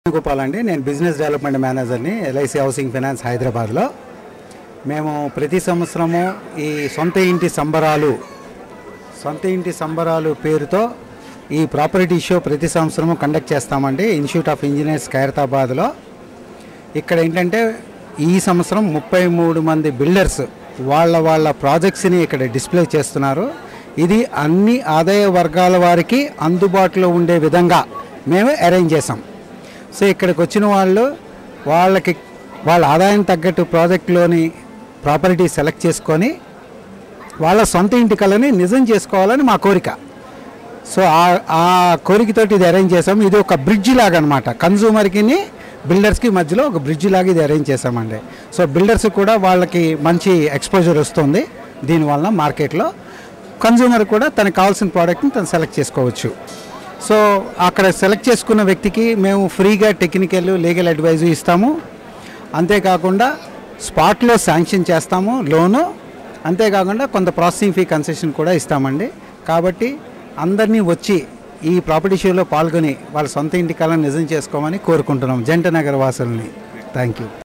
గోపాల్ అండి నేను business development మేనేజర్ని ఎల్ఐసి హౌసింగ్ ఫైనాన్స్ హైదరాబాద్లో మేము ప్రతి సంవత్సరము ఈ సొంత ఇంటి సంబరాలు సొంత ఇంటి సంబరాలు పేరుతో ఈ ప్రాపర్టీ షో ప్రతి సంవత్సరము కండక్ట్ చేస్తామండి ఇన్స్టిట్యూట్ ఆఫ్ ఇంజనీర్స్ ఖైరతాబాద్లో ఇక్కడ ఏంటంటే ఈ సంవత్సరం ముప్పై మూడు మంది బిల్డర్స్ వాళ్ళ వాళ్ళ ప్రాజెక్ట్స్ని ఇక్కడ డిస్ప్లే చేస్తున్నారు ఇది అన్ని ఆదాయ వర్గాల వారికి అందుబాటులో ఉండే విధంగా మేము అరేంజ్ చేసాం సో ఇక్కడికి వచ్చిన వాళ్ళు వాళ్ళకి వాళ్ళ ఆదాయం తగ్గట్టు ప్రాజెక్ట్లోని ప్రాపర్టీ సెలెక్ట్ చేసుకొని వాళ్ళ సొంత ఇంటి కళని నిజం చేసుకోవాలని మా కోరిక సో ఆ ఆ కోరికతోటి ఇది అరేంజ్ చేసాం ఇది ఒక బ్రిడ్జ్ లాగా అనమాట కన్సూమర్కి బిల్డర్స్కి మధ్యలో ఒక బ్రిడ్జ్ లాగా ఇది అరేంజ్ చేసామండి సో బిల్డర్స్ కూడా వాళ్ళకి మంచి ఎక్స్పోజర్ వస్తుంది దీనివల్ల మార్కెట్లో కన్సూమర్ కూడా తనకు కావాల్సిన ప్రోడక్ట్ని తను సెలెక్ట్ చేసుకోవచ్చు సో అక్కడ సెలెక్ట్ చేసుకున్న వ్యక్తికి మేము ఫ్రీగా టెక్నికల్ లీగల్ అడ్వైజు ఇస్తాము అంతేకాకుండా స్పాట్లో శాంక్షన్ చేస్తాము లోను అంతేకాకుండా కొంత ప్రాసెసింగ్ ఫీ కన్సెషన్ కూడా ఇస్తామండి కాబట్టి అందరినీ వచ్చి ఈ ప్రాపర్టీ షోలో పాల్గొని వాళ్ళ సొంత ఇంటి కళను నిజం చేసుకోమని కోరుకుంటున్నాం జంట నగర వాసుల్ని థ్యాంక్ యూ